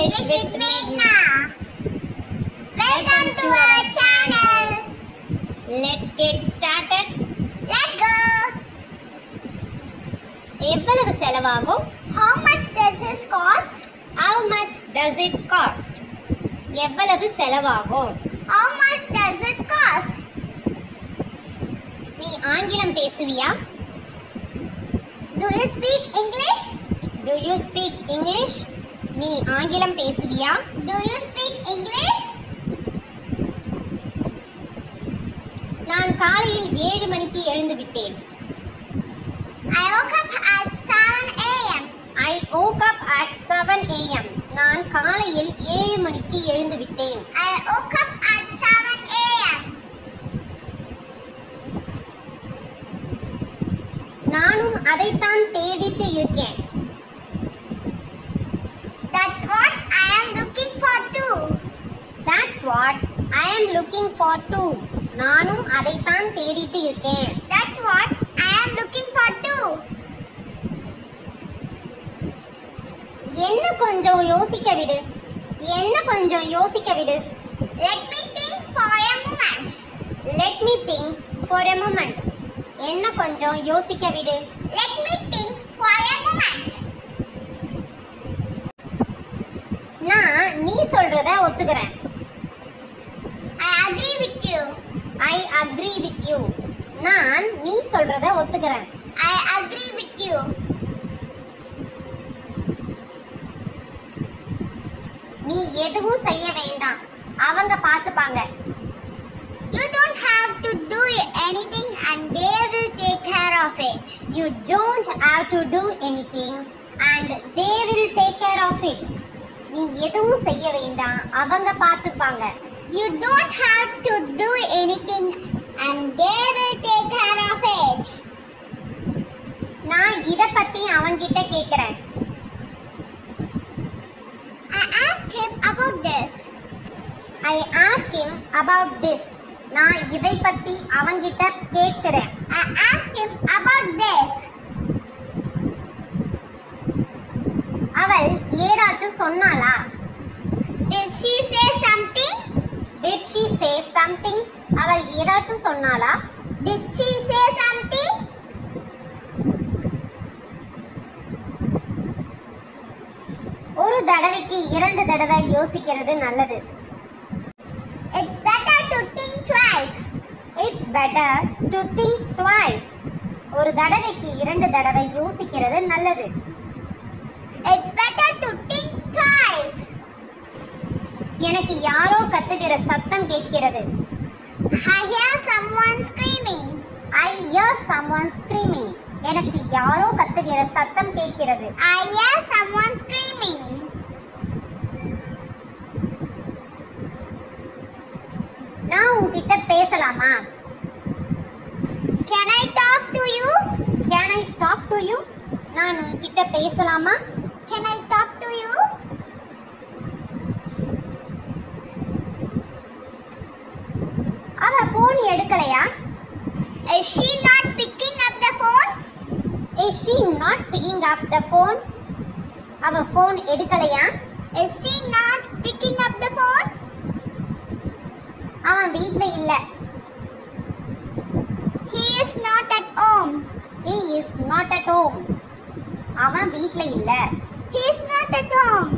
English with Meghna. Welcome to our channel. Let's get started. Let's go. எவ்வளவு செலவாகும் How much does this cost? How much does it cost? எவ்வளவு செலவாகும் How much does it cost? நீ ஆங்கிலம் பேசுவியா Do you speak English? Do you speak English? நீ ஆங்கிலம் பேசுவியா Do you speak English? நான் காலையில் ஏழு மணிக்கு எழுந்து விட்டேன் I woke up at 7 a.m. I woke up at 7 am நான் காலையில் ஏழு மணிக்கு எழுந்து விட்டேன் I woke up at 7 a.m. நானும் அதைத்தான் தேடிட்டு இருக்கேன் That's what I am looking for too. That's what I am looking for too. நானும் அதைத்தான் தேடிட்டு இருக்கேன் That's what I am looking for too. என்ன கொஞ்சம் யோசிக்க விடு என்ன கொஞ்சம் யோசிக்க விடு Let me think for a moment. let me think for a moment என்ன கொஞ்சம் யோசிக்க விடு Let me think for a moment. நான் நீ சொல்றத ஒத்துக்கிறேன் I agree with you. I agree with you நான் நீ சொல்றத ஒத்துக்கிறேன் I agree with you. நீ எதுவும் செய்ய வேண்டாம் அவங்க பார்த்துப்பாங்க You don't have to do anything and they will take care of it. You don't have to do anything and they will take care of it நீ எதுவும் செய்ய வேண்டாம் அவங்க பார்த்துப்பாங்க You don't have to do anything and they will take care of it. நான் இத பத்தி அவங்கிட்ட கேக்குறேன் I asked him about this. I ask him about this நான் இதை பத்தி அவங்கிட்ட கேட்கிறேன் I asked him about this. அவள் ஏதாச்சும் சொன்னாளா Did she say something? Did she say something அவள் ஏதாச்சும் சொன்னாளா Did she say something? ஒரு தடவைக்கு இரண்டு தடவை யோசிக்கிறது நல்லது It's better to think twice. It's better to think twice ஒரு தடவைக்கு இரண்டு தடவை யோசிக்கிறது நல்லது It's better to think twice. எனக்கு யாரோ கத்துகிற சத்தம் கேட்கிறது I hear someone screaming. I hear someone screaming எனக்கு யாரோ கத்துகிற சத்தம் கேட்கிறது I hear someone screaming. நான் உன்கிட்ட பேசலாமா Can I talk to you? Can I talk to you நான் உன்கிட்ட பேசலாமா Can I talk to you? அவ ஃபோன் எடுக்கலையா Is she not picking up the phone? Is she not picking up the phone அவ phone எடுக்கலையா Is she not picking up the phone? அவன் வீட்ல இல்ல He is not at home. he is not at home அவன் வீட்ல இல்ல He is not at home.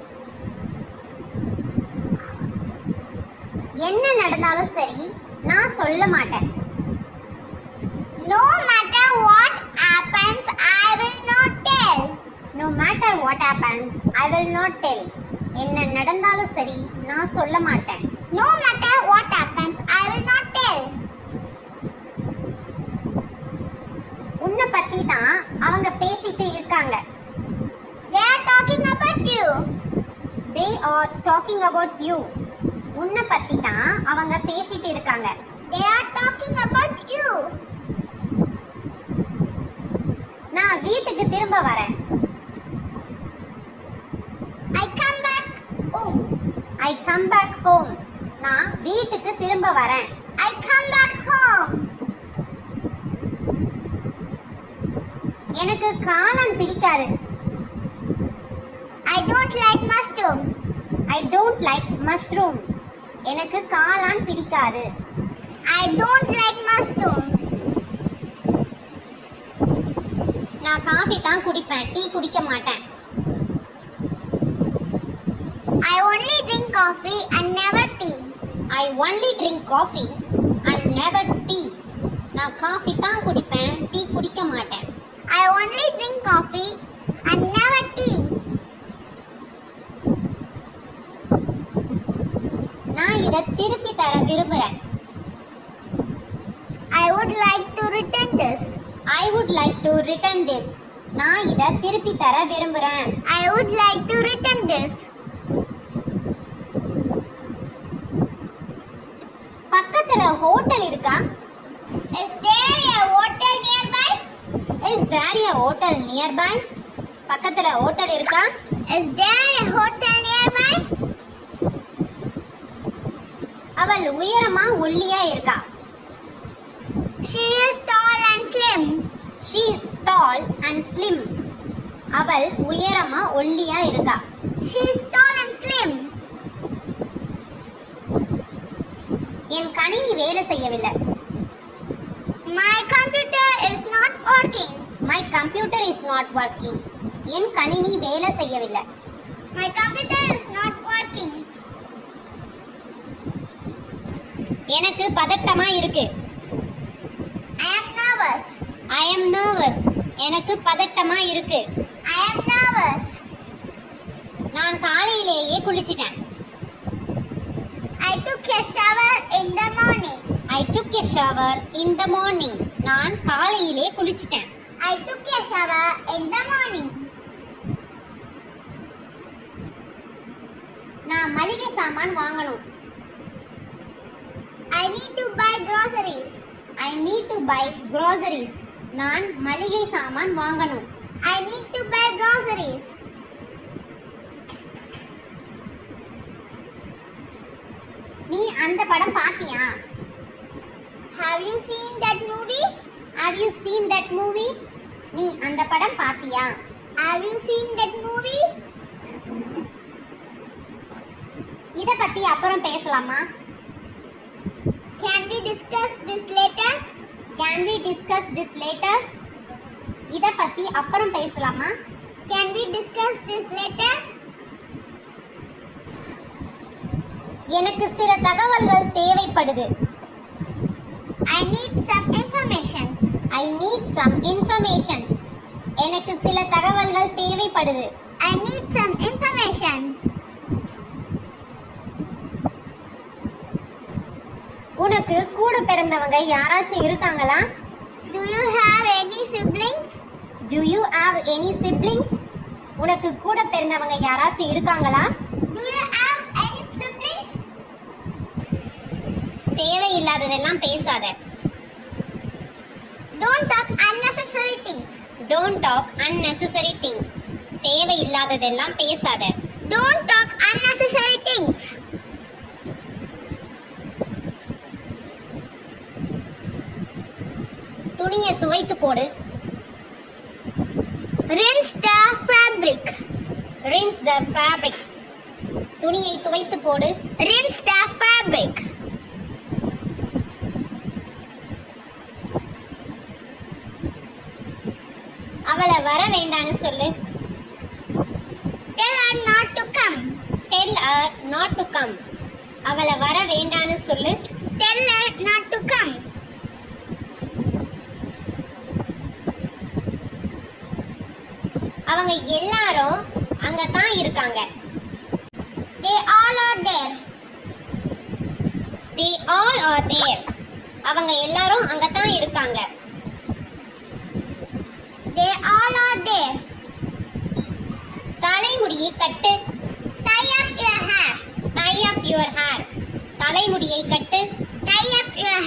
என்ன நடந்தாலும் சரி நான் சொல்ல மாட்டேன் No matter what happens, I will not tell. No matter what happens I will not tell என்ன நடந்தாலும் சரி நான் சொல்ல மாட்டேன் No matter what happens, I will not tell. உன்னை பத்தி தான் அவங்க பேசிட்டு இருக்காங்க They are talking about you. They are talking about you உன்னை பத்தி தான் அவங்க பேசிட்டு இருக்காங்க They are talking about you. நான் வீட்டுக்கு திரும்ப வரேன் I come back home. I come back home நான் வீட்டுக்கு திரும்ப வரேன் I come back home. எனக்கு காளான் பிடிக்காது I I don't like mushroom. I don't like mushroom எனக்கு காளான் பிடிக்காது I don't like mushroom. நான் காஃபி தான் குடிப்பேன் டீ குடிக்க மாட்டேன் I only drink coffee and never tea. I only drink coffee and never tea நான் காஃபி தான் குடிப்பேன் டீ குடிக்க மாட்டேன் I only drink coffee and never tea. நான் இதை திருப்பி தர விரும்புகிறேன் I would like to return this. I would like to return this நான் இதை திருப்பி தர விரும்புகிறேன் I would like to return this. பக்கத்துல ஹோட்டல் இருக்கா Is there a hotel nearby? Is there a hotel nearby பக்கத்துல ஹோட்டல் இருக்கா Is there a hotel nearby? அவள் உயரமா ஒல்லியா இருக்கா She is tall and slim. She is tall and slim அவள் உயரமா ஒல்லியா இருக்கா She is tall and slim. என் கணினி வேலை செய்யவில்லை My computer is not working. My computer is not working என் கணினி வேலை செய்யவில்லை My computer is not working. எனக்கு பதட்டமா இருக்கு I am nervous. I am nervous எனக்கு பதட்டமா இருக்கு I am nervous. நான் காலையிலேயே குளிச்சிட்டேன் I took a shower in the morning. I took a shower in the morning நான் காலையிலே குளிச்சிட்டேன் I took a shower in the morning. நான் மளிகை சாமான் வாங்கணும் I need to buy groceries. I need to buy groceries நான் மளிகை சாமான் வாங்கணும் I need to buy groceries. நீ அந்த படம் பாத்தியா Have you seen that movie? Have you seen that movie நீ அந்த படம் பாத்தியா Have you seen that movie? இத பத்தி அப்புறம் பேசலாமா Can we discuss this later? Can we discuss this later இத பத்தி அப்புறம் பேசலாமா Can we discuss this later? எனக்கு சில தகவல்கள் தேவைப்படுது I need some informations. I need some informations எனக்கு சில தகவல்கள் தேவைப்படுது I need some informations. உனக்கு கூட பிறந்தவங்க யாராச்சும் இருக்காங்களா Do you have any siblings? Do you have any siblings உனக்கு கூட பிறந்தவங்க யாராச்சும் இருக்காங்களா Do you have any siblings? தேவையில்லாததெல்லாம் பேசாத Don't talk unnecessary things. Don't talk unnecessary things தேவையில்லாததெல்லாம் பேசாத Don't talk unnecessary things. துணியை துவைத்து போடு Rinse the fabric. Rinse the fabric துணியை துவைத்து போடு Rinse the fabric. அவளை வர வேண்டான்னு சொல்லு Tell her not to come. Tell her not to come அவளை வர வேண்டான்னு சொல்லு Tell her not to come. அவங்க எல்லாரும் அங்க தான் இருக்காங்க They all are there. They all are there அவங்க எல்லாரும் அங்க தான் இருக்காங்க They all are there. தலைமுடியை கட்டு Tie up your hair. Tie up your hair தலைமுடியை கட்டு Tie up your